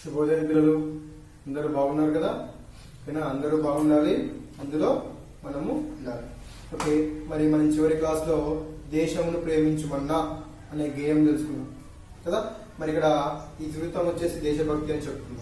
శుభోదయం పిల్లలు అందరూ బాగున్నారు కదా ఓకేనా అందరూ బాగుండాలి అందులో మనము ఉండాలి ఓకే మరి మనం చివరి క్లాస్ లో దేశమును ప్రేమించుమన్నా అనే గేయం తెలుసుకున్నాం కదా మరి ఇక్కడ ఈ జీవితం వచ్చేసి దేశభక్తి అని చెప్పుకున్నాం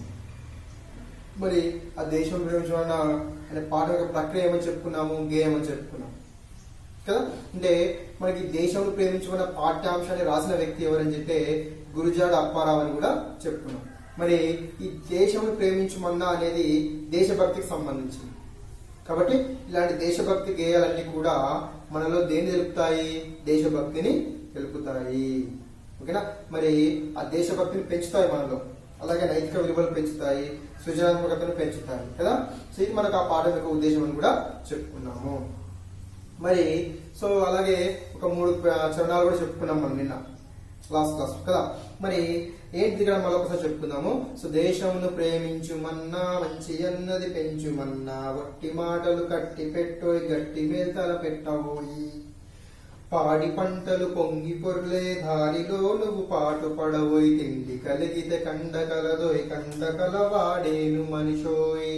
మరి ఆ దేశం ప్రేమించమన్నా అనే పాట యొక్క ప్రక్రియ ఏమని చెప్పుకున్నాము గేయం అని చెప్పుకున్నాం కదా అంటే మనకి దేశం ప్రేమించుకున్న పాఠ్యాంశాన్ని రాసిన వ్యక్తి ఎవరని చెప్తే గురుజాడ అప్పారావు అని కూడా చెప్పుకున్నాం మరి ఈ దేశం ప్రేమించుమన్నా అనేది దేశభక్తికి సంబంధించింది కాబట్టి ఇలాంటి దేశభక్తి గేయాలన్నీ కూడా మనలో దేన్ని తెలుపుతాయి దేశభక్తిని తెలుపుతాయి ఓకేనా మరి ఆ దేశభక్తిని పెంచుతాయి మనలో అలాగే నైతిక విలువలు పెంచుతాయి సృజనాత్మకతను పెంచుతాయి కదా సో ఇది మనకు ఆ పాఠం యొక్క ఉద్దేశం అని కూడా చెప్పుకున్నాము మరి సో అలాగే ఒక మూడు ప- చరణాలు కూడా చెప్పుకున్నాం మనం నిన్న లాస్ట్ క్లాస్ కదా మరి ఏంటి ఇక్కడ మళ్ళీ ఒకసారి చెప్పుకుందాము సో దేశమును ప్రేమించుమన్నా మంచి అన్నది పెంచుమన్నా వట్టి మాటలు కట్టి పెట్టోయ్ గట్టి మేల్తల పెట్టబోయి పాడి పంటలు పొంగి పొర్లే దారిలో నువ్వు పాటు పడవోయ్ తిండి కలిగితే కండ కలదోయ్ కండ కలవాడేను మనిషోయ్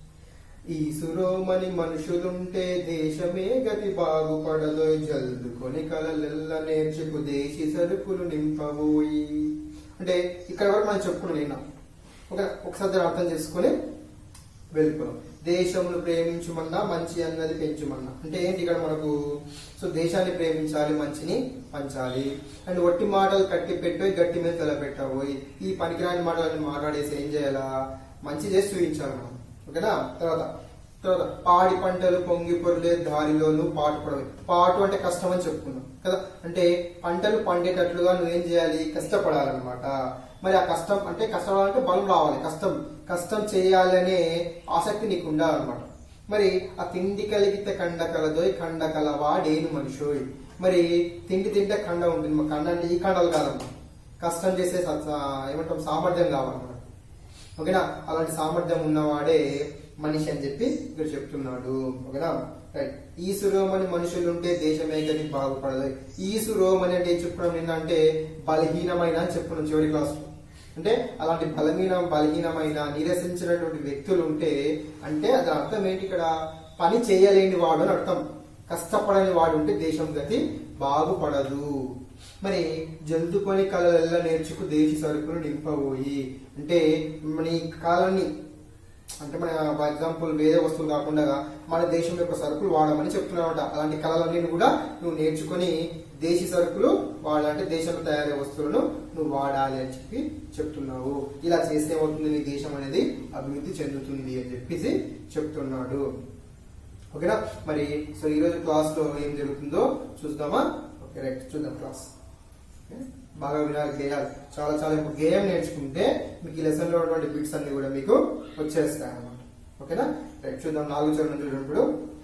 ఈసురోమని మనుషులుంటే దేశమే గతి బాగుపడదోయ్ జల్దుకొని కలలెల్ల నేర్చుకు దేశీ సరుకులు నింపబోయి అంటే ఇక్కడ వరకు మనం చెప్పుకున్నాం నిన్న ఒక ఒకసారి దాన్ని అర్థం చేసుకొని వెళ్ళిపోయాం దేశమును ప్రేమించుమన్నా మంచి అన్నది పెంచుమన్నా అంటే ఏంటి ఇక్కడ మనకు సో దేశాన్ని ప్రేమించాలి మంచిని పంచాలి అండ్ ఒట్టి మాటలు కట్టి పెట్టోయి గట్టి మీద తలపెట్టబోయి ఈ పనికిరాని మాటలని మాట్లాడేసి ఏం చేయాలా మంచి చేసి చూపించాలి మనం ఓకేనా తర్వాత తర్వాత పాడి పంటలు పొంగి పొరలే దారిలోను పాటు పడవి పాటు అంటే కష్టం అని చెప్పుకున్నాం కదా అంటే పంటలు పండేటట్లుగా నువ్వేం చేయాలి కష్టపడాలన్నమాట మరి ఆ కష్టం అంటే కష్టపడాలంటే బలం రావాలి కష్టం కష్టం చేయాలనే ఆసక్తి నీకు ఉండాలన్నమాట మరి ఆ తిండి కలిగితే కండ కలదోయ్ కండ కలవాడేను మనిషోయ్ మరి తిండి తింటే కండ ఉంటుంది మా కండ అంటే ఈ కండలు కాదమ్మా కష్టం చేసే స- స- ఏమంటాం సామర్థ్యం కావాలన్నమాట ఓకేనా అలాంటి సామర్థ్యం ఉన్నవాడే మనిషి అని చెప్పి ఇక్కడ చెప్తున్నాడు ఓకేనా రైట్ ఈసురోమని మనుషులు ఉంటే దేశమే గది బాగుపడదు ఈసురోమని అంటే ఏం చెప్పుకున్నాం నిన్న అంటే బలహీనమైన అని చెప్పుకున్నాం చివరి క్లాస్ అంటే అలాంటి బలహీన బలహీనమైన నిరసించినటువంటి వ్యక్తులు ఉంటే అంటే అది అర్థం ఏంటి ఇక్కడ పని చేయలేని వాడు అని అర్థం కష్టపడని వాడు ఉంటే దేశం గతి బాగుపడదు మరి జంతుకొని కళలెల్ల నేర్చుకు దేశీ సరుకులు నింపబోయి అంటే మన ఈ కాలాన్ని అంటే మన ఫర్ ఎగ్జాంపుల్ వేరే వస్తువులు కాకుండా మన దేశం యొక్క సరుకులు వాడమని చెప్తున్నామట అలాంటి కళలన్నీ కూడా నువ్వు నేర్చుకొని దేశీ సరుకులు వాడాలంటే దేశంలో తయారయ్యే వస్తువులను నువ్వు వాడాలి అని చెప్పి చెప్తున్నావు ఇలా చేస్తే ఏమవుతుంది నీ దేశం అనేది అభివృద్ధి చెందుతుంది అని చెప్పేసి చెప్తున్నాడు ఓకేనా మరి సో ఈ రోజు క్లాస్ లో ఏం జరుగుతుందో చూద్దామా ఓకే రైట్ చూద్దాం క్లాస్ ఓకే? బాగా వినాలి గేయాలు చాలా చాలా ఇప్పుడు గేయం నేర్చుకుంటే మీకు ఈ లెసన్ లో ఉన్నటువంటి బిట్స్ అన్ని కూడా మీకు వచ్చేస్తాయి అన్నమాట ఓకేనా రైట్ చూద్దాం నాలుగు చరణం చూసినప్పుడు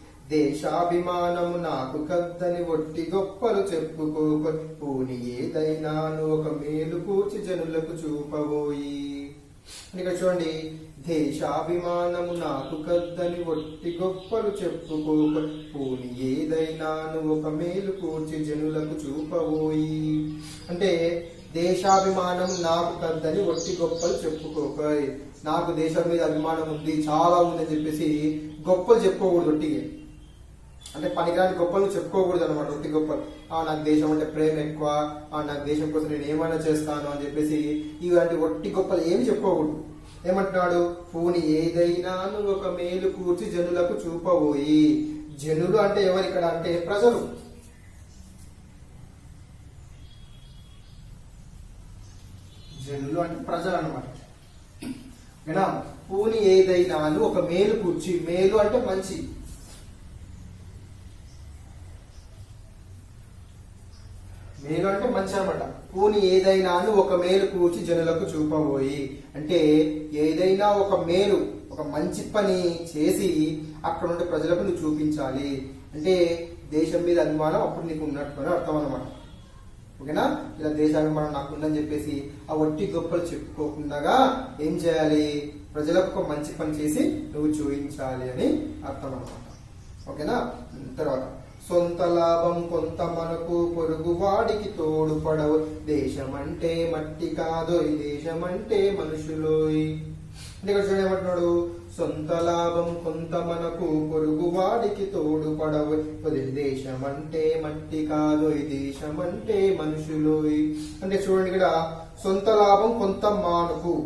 దేశాభిమానము నాకు కద్దని ఒట్టి గొప్పలు చెప్పుకోక పూని ఏదైనాను ఒక మేలు కూర్చి జనులకు చూపబోయి అని ఇక్కడ చూడండి దేశాభిమానము నాకు కద్దని ఒట్టి గొప్పలు చెప్పుకోక పూని ఏదైనాను ఒక మేలు కూర్చి జనులకు చూపబోయి అంటే దేశాభిమానం నాకు కద్దని ఒట్టి గొప్పలు చెప్పుకోక నాకు దేశం మీద అభిమానం ఉంది చాలా ఉందని చెప్పేసి గొప్పలు చెప్పుకోకూడదు ఒట్టిగా అంటే పనికిరాని గొప్పలు చెప్పుకోకూడదు అనమాట ఒట్టి గొప్పలు ఆ నాకు దేశం అంటే ప్రేమ ఎక్కువ ఆ నాకు దేశం కోసం నేను ఏమైనా చేస్తాను అని చెప్పేసి ఇలాంటి ఒట్టి గొప్పలు ఏమి చెప్పుకోకూడదు ఏమంటున్నాడు పూని ఏదైనా నువ్వు ఒక మేలు కూర్చి జనులకు చూపబోయి జనులు అంటే ఎవరు ఇక్కడ అంటే ప్రజలు జనులు అంటే ప్రజలు అనమాట ఓకేనా పూని ఏదైనా ఒక మేలు కూర్చి మేలు అంటే మంచి మేలు అంటే మంచి అనమాట పూని ఏదైనా ఒక మేలు కూర్చి జనులకు చూపబోయి అంటే ఏదైనా ఒక మేలు ఒక మంచి పని చేసి అక్కడ ఉండే ప్రజలకు నువ్వు చూపించాలి అంటే దేశం మీద అభిమానం అప్పుడు నీకు ఉన్నట్టు అని అర్థం అనమాట ఓకేనా ఇలా దేశాభిమానం నాకు ఉందని చెప్పేసి ఆ ఒట్టి గొప్పలు చెప్పుకోకుండా ఏం చేయాలి ప్రజలకు ఒక మంచి పని చేసి నువ్వు చూపించాలి అని అర్థం అనమాట ఓకేనా తర్వాత సొంత లాభం కొంత మనకు పొరుగు వాడికి తోడు పడవు దేశమంటే మట్టి కాదు ఈ దేశమంటే మనుషులోయ్ అంటే ఇక్కడ చూడండి ఏమంటున్నాడు సొంత లాభం కొంత మనకు పొరుగు వాడికి తోడు పడవు ఇది దేశం అంటే మట్టి కాదు ఈ దేశం అంటే మనుషులోయ్ అంటే చూడండి ఇక్కడ సొంత లాభం కొంత మానుకు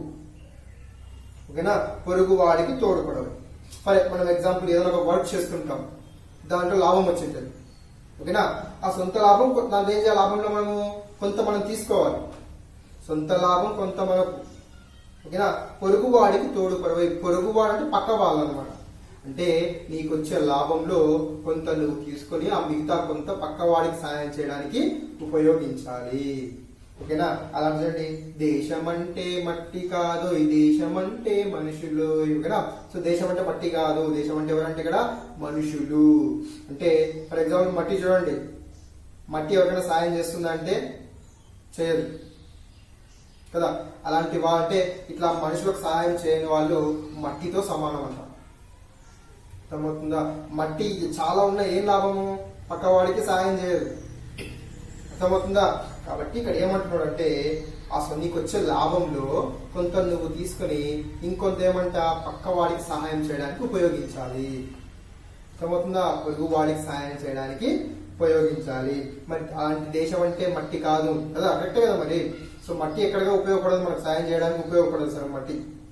ఓకేనా పొరుగు వాడికి తోడుపడవు సరే మనం ఎగ్జాంపుల్ ఏదైనా ఒక వర్క్ చేస్తుంటాం దాంట్లో లాభం వచ్చింటది ఓకేనా ఆ సొంత లాభం కొ- దాంట్లో ఏం చేయాలి లాభంలో మనము కొంత మనం తీసుకోవాలి సొంత లాభం కొంత మనకు ఓకేనా పొరుగు వాడికి తోడుపడవు ఈ పొరుగు వాడు అంటే పక్క వాళ్ళు అనమాట అంటే నీకు వచ్చే లాభంలో కొంత నువ్వు తీసుకొని ఆ మిగతా కొంత పక్క వాడికి సాయం చేయడానికి ఉపయోగించాలి ఓకేనా అలా చూడండి దేశం అంటే మట్టి కాదు ఈ దేశం అంటే మనుషులు ఓకేనా సో దేశం అంటే మట్టి కాదు దేశం అంటే ఎవరంటే ఇక్కడ మనుషులు అంటే ఫర్ ఎగ్జాంపుల్ మట్టి చూడండి మట్టి ఎవరికైనా సాయం చేస్తుందా అంటే చేయదు కదా అలాంటి వా అంటే ఇట్లా మనుషులకు సహాయం చేయని వాళ్ళు మట్టితో సమానం అంట అర్థమవుతుందా మట్టి చాలా ఉన్న ఏం లాభము పక్కవాడికి సహాయం చేయదు అర్థమవుతుందా కాబట్టి ఇక్కడ ఏమంటున్నాడు అంటే అసలు నీకు వచ్చే లాభంలో కొంత నువ్వు తీసుకొని ఇంకొంత ఏమంట పక్క వాడికి సహాయం చేయడానికి ఉపయోగించాలి అర్థమవుతుందా పొరుగు వాడికి సహాయం చేయడానికి ఉపయోగించాలి మరి అలాంటి దేశం అంటే మట్టి కాదు కదా కరెక్టే కదా మరి సో మట్టి ఎక్కడగా ఉపయోగపడదు మనకు సాయం చేయడానికి ఉపయోగపడదు సార్ మట్టి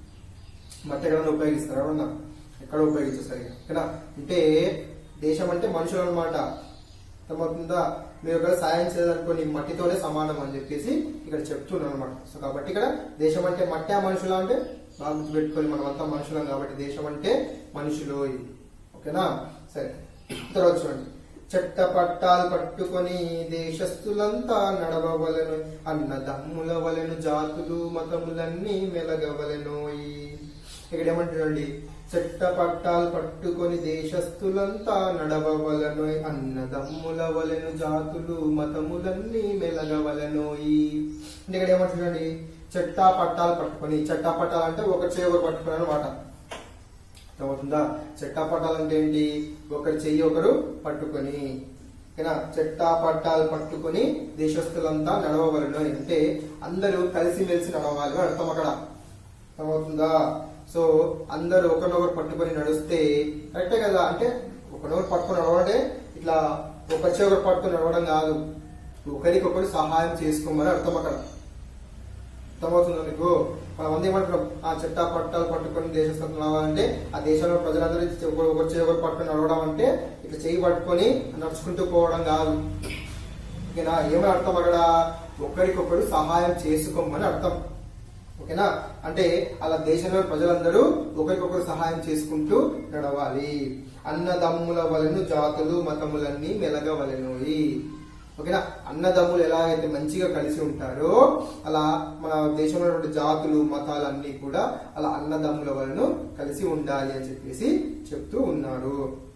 మట్టి ఎక్కడైనా ఉపయోగిస్తారు ఎవరన్నా ఎక్కడ ఉపయోగించారు సరిగా ఓకేనా అంటే దేశం అంటే మనుషులు అనమాట అర్థమవుతుందా మీరు ఒకవేళ సాయం చేయాలనుకోని మట్టితోనే సమానం అని చెప్పేసి ఇక్కడ చెప్తున్నాను అనమాట సో కాబట్టి ఇక్కడ దేశం అంటే మట్టి ఆ మనుషులా అంటే బాగా గుర్తుపెట్టుకొని మనం అంతా మనుషులం కాబట్టి దేశం అంటే మనుషులు ఓకేనా సరే తర్వాత చూడండి చెట్ట పట్టాలు పట్టుకొని దేశస్థులంతా నడవవలను అన్న దమ్ముల వలెను జాతులు మతములన్నీ మెలగవలెనోయి ఇక్కడ ఏమంటాడండి చెట్ట పట్టాలు పట్టుకొని దేశస్థులంతా నడవవలను అన్నదమ్ముల వలెను జాతులు మతములన్నీ మెలగవలనోయి అంటే ఇక్కడ ఏమంటున్నాడండి చెట్టా పట్టాలు పట్టుకొని చెట్టా పట్టాలు అంటే ఒక చెయ్యి ఒకరు పట్టుకుని అనమాట అర్థమవుతుందా చెట్టా పట్టాలు అంటే ఏంటి ఒకరి చెయ్యి ఒకరు పట్టుకొని ఓకేనా చెట్టా పట్టాలు పట్టుకొని దేశస్తులంతా నడవవలను అంటే అందరూ కలిసిమెలిసి నడవాలి అని అర్థం అక్కడ అర్థమవుతుందా సో అందరూ ఒకరినొకరు పట్టుకొని నడిస్తే కరెక్టే కదా అంటే ఒకరినొకరు పట్టుకొని నడవడే ఇట్లా ఒక చెవరు పట్టుకొని నడవడం కాదు ఒకరికొకరు సహాయం చేసుకోమని అర్థం అక్కడ అర్థమవుతుందా నీకు మనం మంది ఏమంటున్నాం ఆ చెట్టా పట్టాలు పట్టుకొని దేశస్థం రావాలంటే ఆ దేశంలో ప్రజలందరూ ఒకరు ఒకరు చేయి ఒకరు పట్టుకొని నడవడం అంటే ఇట్లా చేయి పట్టుకొని నడుచుకుంటూ పోవడం కాదు ఓకేనా ఏమని అర్థం అక్కడ ఒకరికొకరు సహాయం చేసుకోమని అర్థం ఓకేనా అంటే అలా దేశంలో ప్రజలందరూ ఒకరికొకరు సహాయం చేసుకుంటూ నడవాలి అన్నదమ్ముల వలెను జాతులు మతములన్నీ మెలగవలెనోయి ఓకేనా అన్నదమ్ములు ఎలా అయితే మంచిగా కలిసి ఉంటారో అలా మన దేశంలో ఉన్నటువంటి జాతులు మతాలన్నీ కూడా అలా అన్నదమ్ముల వలన కలిసి ఉండాలి అని చెప్పేసి చెప్తూ ఉన్నారు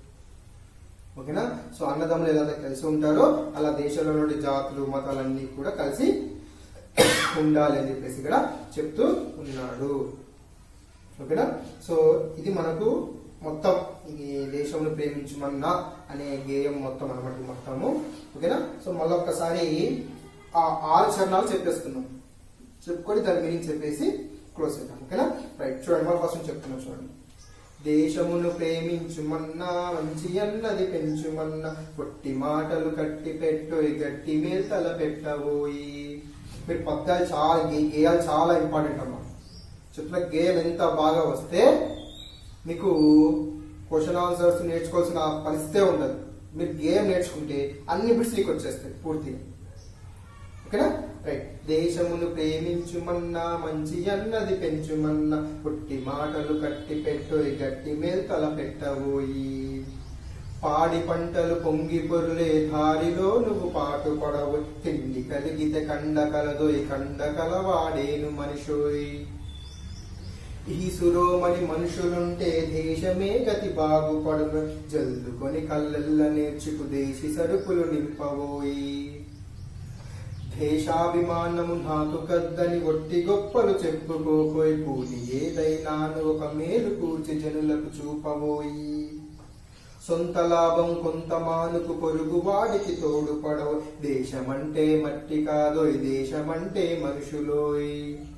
ఓకేనా సో అన్నదమ్ములు ఎలా అయితే కలిసి ఉంటారో అలా దేశంలో నుండి జాతులు మతాలన్నీ కూడా కలిసి ఉండాలి అని చెప్పేసి ఇక్కడ చెప్తూ ఉన్నాడు ఓకేనా సో ఇది మనకు మొత్తం ఈ దేశంలో ప్రేమించమన్నా అనే గేయం మొత్తం అనమాట మొత్తము ఓకేనా సో మళ్ళొక్కసారి ఆ ఆరు చరణాలు చెప్పేస్తున్నాం చెప్పుకొని దాని మీనింగ్ చెప్పేసి క్లోజ్ చేద్దాం ఓకేనా రైట్ చూడండి మళ్ళీ ఫస్ట్ చెప్తున్నాం చూడండి దేశమును ప్రేమించుమన్నా మంచి అన్నది పెంచుమన్నా పొట్టి మాటలు కట్టి పెట్టోయి గట్టి మీద తల పెట్టబోయి మీరు పద్యాలు చాలా గే- గేయాలు చాలా ఇంపార్టెంట్ అమ్మా చెప్తున్న గేయం ఎంత బాగా వస్తే మీకు క్వశ్చన్ ఆన్సర్స్ నేర్చుకోవాల్సిన పరిస్థితే ఉండదు మీరు గేమ్ నేర్చుకుంటే అన్ని బిట్స్ నీకు వచ్చేస్తాయి పూర్తిగా ఓకేనా రైట్ దేశమును ప్రేమించుమన్నా మంచి అన్నది పెంచుమన్నా పుట్టి మాటలు కట్టి పెట్టోయి గట్టి మేల్ తల పెట్టబోయి పాడి పంటలు పొంగి పొరులే దారిలో నువ్వు పాటు పడవు తిండి కలిగితే కండ కలదోయ్ కండ కలవాడేను మనిషోయ్ ఈ సురోమణి మనుషులుంటే దేశమే గతి బాగుపడును జల్లుకొని కళ్ళల్ల నేర్చుకు దేశి సరుకులు నింపబోయి దేశాభిమానము నాకు కద్దని ఒట్టి గొప్పలు చెప్పుకోపోయి పూని ఏదైనాను ఒక మేలు కూర్చి జనులకు చూపబోయి సొంత లాభం కొంత మానుకు పొరుగు వాడికి తోడుపడవు దేశమంటే మట్టి కాదోయ్ దేశమంటే మనుషులోయ్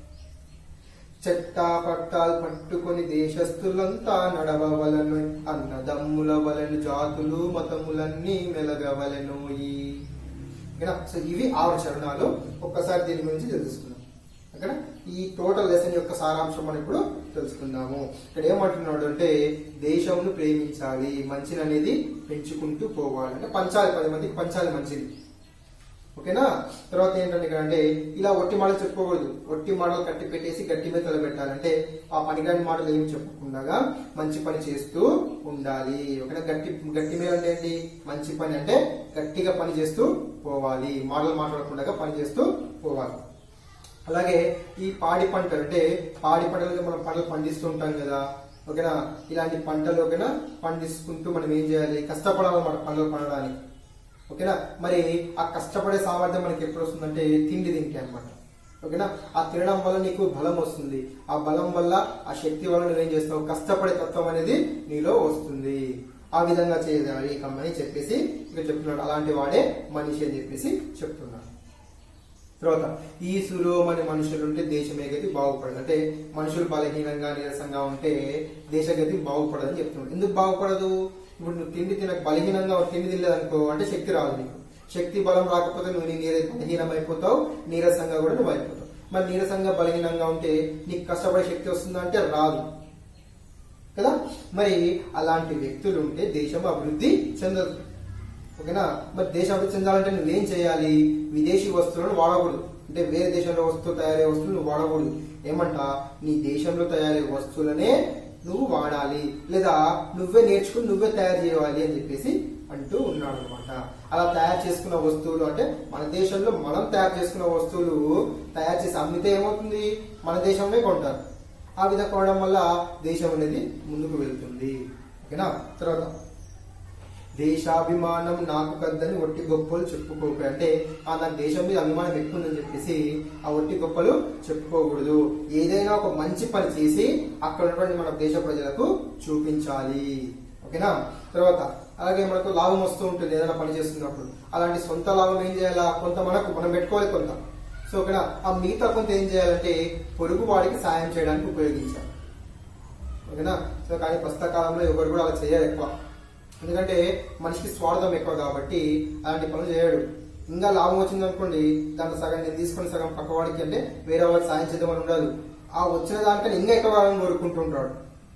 చెట్టా పట్టాలు పట్టుకొని దేశస్థులంతా నడవవలను అన్నదమ్ముల వలెను జాతులు మతములన్నీ మెలగవలెనోయి ఓకేనా సో ఇవి ఆరు చరణాలు ఒక్కసారి దీని గురించి తెలుసుకుందాం ఓకేనా ఈ టోటల్ లెసన్ యొక్క సారాంశం మనం ఇప్పుడు తెలుసుకుందాము ఇక్కడ ఏమంటున్నాడు అంటే దేశంను ప్రేమించాలి మంచిని అనేది పెంచుకుంటూ పోవాలి అంటే పంచాలి పది మందికి పంచాలి మంచిది ఓకేనా తర్వాత ఏంటంటే ఇక్కడ అంటే ఇలా ఒట్టి మాటలు చెప్పుకోకూడదు ఒట్టి మాటలు కట్టి పెట్టేసి గట్టి మీద తలబెట్టాలంటే ఆ పనిగాని మాటలు ఏమి చెప్పకుండా మంచి పని చేస్తూ ఉండాలి ఓకేనా గట్టి గట్టి మీద అంటే ఏంటి మంచి పని అంటే గట్టిగా పని చేస్తూ పోవాలి మాటలు మాట్లాడకుండా పని చేస్తూ పోవాలి అలాగే ఈ పాడి పంటలు అంటే పాడి పంటలు మనం పంటలు పండిస్తూ ఉంటాం కదా ఓకేనా ఇలాంటి పంటలు ఓకేనా పండిస్తుంటూ మనం ఏం చేయాలి కష్టపడాలన్నమాట పంటలు పండడానికి ఓకేనా మరి ఆ కష్టపడే సామర్థ్యం మనకి ఎప్పుడు వస్తుందంటే తిండి తింటే అన్నమాట ఓకేనా ఆ తినడం వల్ల నీకు బలం వస్తుంది ఆ బలం వల్ల ఆ శక్తి వల్ల నువ్వేం చేస్తావు కష్టపడే తత్వం అనేది నీలో వస్తుంది ఆ విధంగా చేయాలి కమ్మని చెప్పేసి ఇక చెప్తున్నాడు అలాంటి వాడే మనిషి అని చెప్పేసి చెప్తున్నాడు తర్వాత ఈ సులోమని మనుషులు ఉంటే దేశమే గతి బాగుపడదు అంటే మనుషులు బలహీనంగా నీరసంగా ఉంటే దేశగతి బాగుపడదని చెప్తున్నాడు ఎందుకు బాగుపడదు ఇప్పుడు నువ్వు తిండి తినక బలహీనంగా తిండి తినలేదనుకో అంటే శక్తి రాదు నీకు శక్తి బలం రాకపోతే నువ్వు నీ నీర బలహీనం అయిపోతావు నీరసంగా కూడా నువ్వు అయిపోతావు మరి నీరసంగా బలహీనంగా ఉంటే నీకు కష్టపడే శక్తి వస్తుందా అంటే రాదు కదా మరి అలాంటి వ్యక్తులు ఉంటే దేశం అభివృద్ధి చెందదు ఓకేనా మరి దేశం అభివృద్ధి చెందాలంటే నువ్వేం చేయాలి విదేశీ వస్తువులను వాడకూడదు అంటే వేరే దేశంలో వస్తువు తయారయ్యే వస్తువులు నువ్వు వాడకూడదు ఏమంట నీ దేశంలో తయారయ్యే వస్తువులనే నువ్వు వాడాలి లేదా నువ్వే నేర్చుకుని నువ్వే తయారు చేయాలి అని చెప్పేసి అంటూ ఉన్నాడు అనమాట అలా తయారు చేసుకున్న వస్తువులు అంటే మన దేశంలో మనం తయారు చేసుకున్న వస్తువులు తయారు చేసి అమ్మితే ఏమవుతుంది మన దేశంలో కొంటారు ఆ విధంగా కొనడం వల్ల దేశం అనేది ముందుకు వెళ్తుంది ఓకేనా తర్వాత దేశాభిమానం నాకు కద్దని ఒట్టి గొప్పలు చెప్పుకోకు అంటే ఆ నాకు దేశం మీద అభిమానం ఎక్కువ ఉందని చెప్పేసి ఆ ఒట్టి గొప్పలు చెప్పుకోకూడదు ఏదైనా ఒక మంచి పని చేసి అక్కడ ఉన్నటువంటి మన దేశ ప్రజలకు చూపించాలి ఓకేనా తర్వాత అలాగే మనకు లాభం వస్తూ ఉంటుంది ఏదైనా పని చేస్తున్నప్పుడు అలాంటి సొంత లాభం ఏం చేయాలా కొంత మనకు మనం పెట్టుకోవాలి కొంత సో ఓకేనా ఆ మిగతా కొంత ఏం చేయాలంటే పొరుగు వాడికి సాయం చేయడానికి ఉపయోగించాలి ఓకేనా సో కానీ ప్రస్తుత కాలంలో ఎవరు కూడా అలా చేయరు ఎక్కువ ఎందుకంటే మనిషికి స్వార్థం ఎక్కువ కాబట్టి అలాంటి పనులు చేయడు ఇంకా లాభం వచ్చింది అనుకోండి దాంట్లో సగం నేను తీసుకుని సగం పక్కవాడికి అంటే వేరే వాడికి సాయం చేద్దామని ఉండదు ఆ వచ్చిన దానికన్నా ఇంకా ఎక్కువ కాలం కోరుకుంటుంటాడు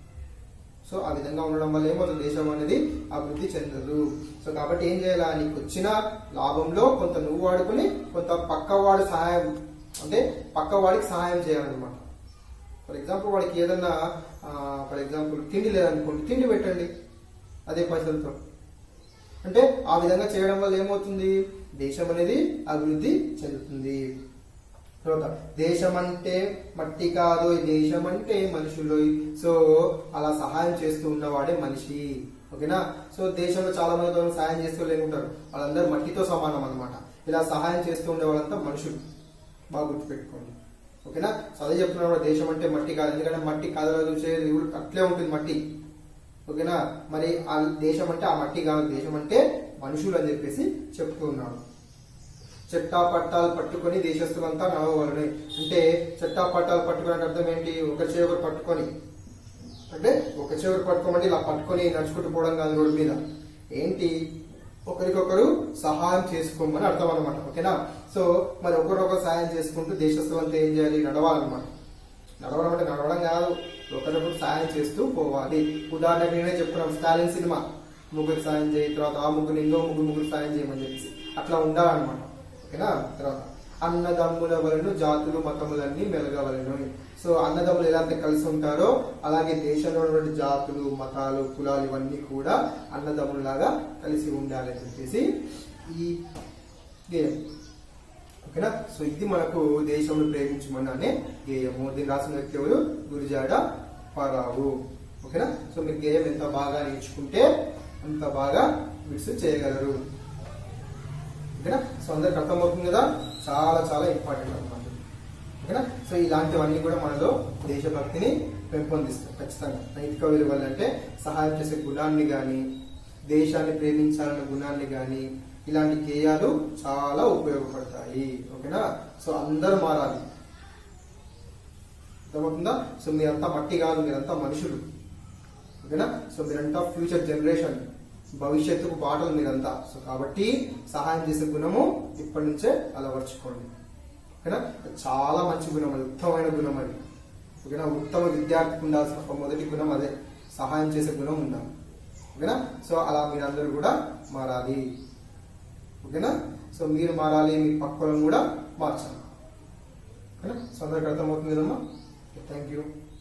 సో ఆ విధంగా ఉండడం వల్ల ఏమవుతుంది దేశం అనేది అభివృద్ధి చెందదు సో కాబట్టి ఏం చేయాలా నీకు వచ్చిన లాభంలో కొంత నువ్వు వాడుకుని కొంత పక్కవాడు సహాయం అంటే పక్కవాడికి సహాయం చేయాలన్నమాట ఫర్ ఎగ్జాంపుల్ వాడికి ఏదన్నా ఫర్ ఎగ్జాంపుల్ తిండి లేదనుకోండి తిండి పెట్టండి అదే పైసలతో అంటే ఆ విధంగా చేయడం వల్ల ఏమవుతుంది దేశం అనేది అభివృద్ధి చెందుతుంది తర్వాత దేశం అంటే మట్టి కాదు దేశం అంటే మనుషులు సో అలా సహాయం చేస్తూ ఉన్నవాడే మనిషి ఓకేనా సో దేశంలో చాలా మంది వాళ్ళకి సహాయం చేస్తూ లేకుంటారు వాళ్ళందరూ మట్టితో సమానం అన్నమాట ఇలా సహాయం చేస్తూ ఉండే వాళ్ళంతా మనుషులు బాగా గుర్తుపెట్టుకోండి ఓకేనా సో అదే చెప్తున్నాడు కూడా దేశం అంటే మట్టి కాదు ఎందుకంటే మట్టి కాదు చూసేది ఇప్పుడు అట్లే ఉంటుంది మట్టి ఓకేనా మరి ఆ దేశం అంటే ఆ మట్టి కాదు దేశం అంటే మనుషులు అని చెప్పేసి చెప్తూ ఉన్నాడు చెట్టా పట్టాలు పట్టుకొని దేశస్తులంతా నడవగలను అంటే చెట్టా పట్టాలు పట్టుకునే అర్థం ఏంటి ఒక చేవరు పట్టుకొని అంటే ఒక చెవురు పట్టుకోమంటే ఇలా పట్టుకొని నడుచుకుంటూ పోవడం కాదు రోడ్డు మీద ఏంటి ఒకరికొకరు సహాయం చేసుకోమని అర్థం అనమాట ఓకేనా సో మరి ఒకరొకరు సహాయం చేసుకుంటూ దేశస్తులంతా ఏం చేయాలి నడవాలన్నమాట నడవడం అంటే నడవడం కాదు ఒకరికొకరు సాయం చేస్తూ పోవాలి ఉదాహరణకు నేనే చెప్తున్నాం స్టాలిన్ సినిమా ముగ్గురు సాయం చేయి తర్వాత ఆ ముగ్గురు ఇంకో ముగ్గురు ముగ్గురు సాయం చేయమని చెప్పేసి అట్లా ఉండాలన్నమాట ఓకేనా తర్వాత అన్నదమ్ముల వలను జాతులు మతములన్నీ మెలగవలను సో అన్నదమ్ములు ఎలా అయితే కలిసి ఉంటారో అలాగే దేశంలో ఉన్నటువంటి జాతులు మతాలు కులాలు ఇవన్నీ కూడా అన్నదమ్ములాగా కలిసి ఉండాలి అని చెప్పేసి ఈ గేయం ఓకేనా సో ఇది మనకు దేశంలో ప్రేమించమని అనే గేయము దీన్ని రాసిన వ్యక్తి ఎవరు గురిజాడ పరావు ఓకేనా సో మీరు గేయం ఎంత బాగా నేర్చుకుంటే అంత బాగా మిక్స్ చేయగలరు ఓకేనా సో అందరికి అర్థమవుతుంది కదా చాలా చాలా ఇంపార్టెంట్ అనమాట ఓకేనా సో ఇలాంటివన్నీ కూడా మనలో దేశభక్తిని పెంపొందిస్తాయి ఖచ్చితంగా నైతిక విలువలు అంటే సహాయం చేసే గుణాన్ని కానీ దేశాన్ని ప్రేమించాలన్న గుణాన్ని కానీ ఇలాంటి గేయాలు చాలా ఉపయోగపడతాయి ఓకేనా సో అందరూ మారాలి అర్థమవుతుందా సో మీరంతా మట్టి కాదు మీరంతా మనుషులు ఓకేనా సో మీరంతా ఫ్యూచర్ జనరేషన్ భవిష్యత్తుకు బాటలు మీరంతా సో కాబట్టి సహాయం చేసే గుణము ఇప్పటి నుంచే అలవర్చుకోండి ఓకేనా చాలా మంచి గుణం అది ఉత్తమమైన గుణం అది ఓకేనా ఉత్తమ విద్యార్థికి ఉండాల్సిన ఒక మొదటి గుణం అదే సహాయం చేసే గుణం ఉండాలి ఓకేనా సో అలా మీరందరూ కూడా మారాలి ఓకేనా సో మీరు మారాలి మీ పక్కలను కూడా మార్చాలి ఓకేనా సో అందరికి అర్థమవుతుంది కదమ్మా థ్యాంక్ యూ